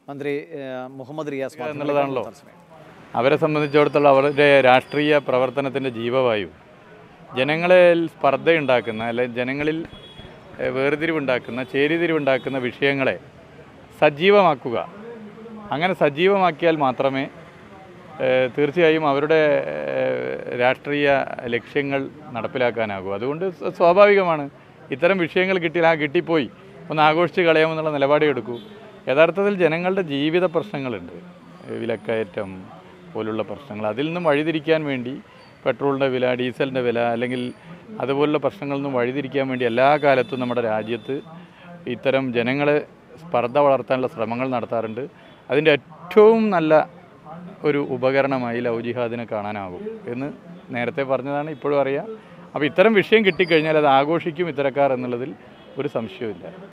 മന്ത്രി ഏഹ്, മുഹമ്മദ് റിയാസ് മാധ്യമങ്ങളോട് എന്നുള്ളതാണല്ലോ. തത്സമയം. അവരെ സംബന്ധിച്ചിടത്തോളം അവരുടെ രാഷ്ട്രീയ പ്രവർത്തനത്തിൻ്റെ ജീവവായു ജനങ്ങളിൽ സ്പർദ്ധയുണ്ടാക്കുന്ന അല്ലെങ്കിൽ ജനങ്ങളിൽ ഏഹ്, വേർതിരിവുണ്ടാക്കുന്ന ചേരിതിരിവുണ്ടാക്കുന്ന വിഷയങ്ങളെ സജീവമാക്കുക അങ്ങനെ സജീവമാക്കിയാൽ മാത്രമേ ഏഹ്, തീർച്ചയായും അവരുടെ ഏഹ്, രാഷ്ട്രീയ ലക്ഷ്യങ്ങൾ നടപ്പിലാക്കാനാകൂ അതുകൊണ്ട് സ്വ- സ്വാഭാവികമാണ് ഇത്തരം വിഷയങ്ങൾ കിട്ടിയാൽ ആ കിട്ടിപ്പോയി ഒന്ന് ആഘോഷിച്ച് കളയാമെന്നുള്ള നിലപാടേ എടുക്കൂ യഥാർത്ഥത്തിൽ ജനങ്ങളുടെ ജീവിത പ്രശ്നങ്ങളുണ്ട് ഏഹ്, വിലക്കയറ്റം പോലുള്ള പ്രശ്നങ്ങൾ അതിൽ നിന്നും വഴിതിരിക്കാൻ വേണ്ടി പെട്രോളിൻ്റെ വില ഡീസലിൻ്റെ വില അല്ലെങ്കിൽ അതുപോലുള്ള പ്രശ്നങ്ങളിൽ നിന്നും വഴിതിരിക്കാൻ വേണ്ടി എല്ലാ കാലത്തും നമ്മുടെ രാജ്യത്ത് ഇത്തരം ജനങ്ങളെ സ്പർദ്ധ വളർത്താനുള്ള ശ്രമങ്ങൾ നടത്താറുണ്ട് അതിൻ്റെ ഏറ്റവും നല്ല ഒരു ഉപകരണമായി ലവ് ജിഹാദിനെ കാണാനാകും എന്ന് നേരത്തെ പറഞ്ഞതാണ് ഇപ്പോഴും അറിയാം അപ്പോൾ ഇത്തരം വിഷയം കിട്ടിക്കഴിഞ്ഞാൽ അത് ആഘോഷിക്കും ഇത്തരക്കാർ എന്നുള്ളതിൽ ഒരു സംശയവുമില്ല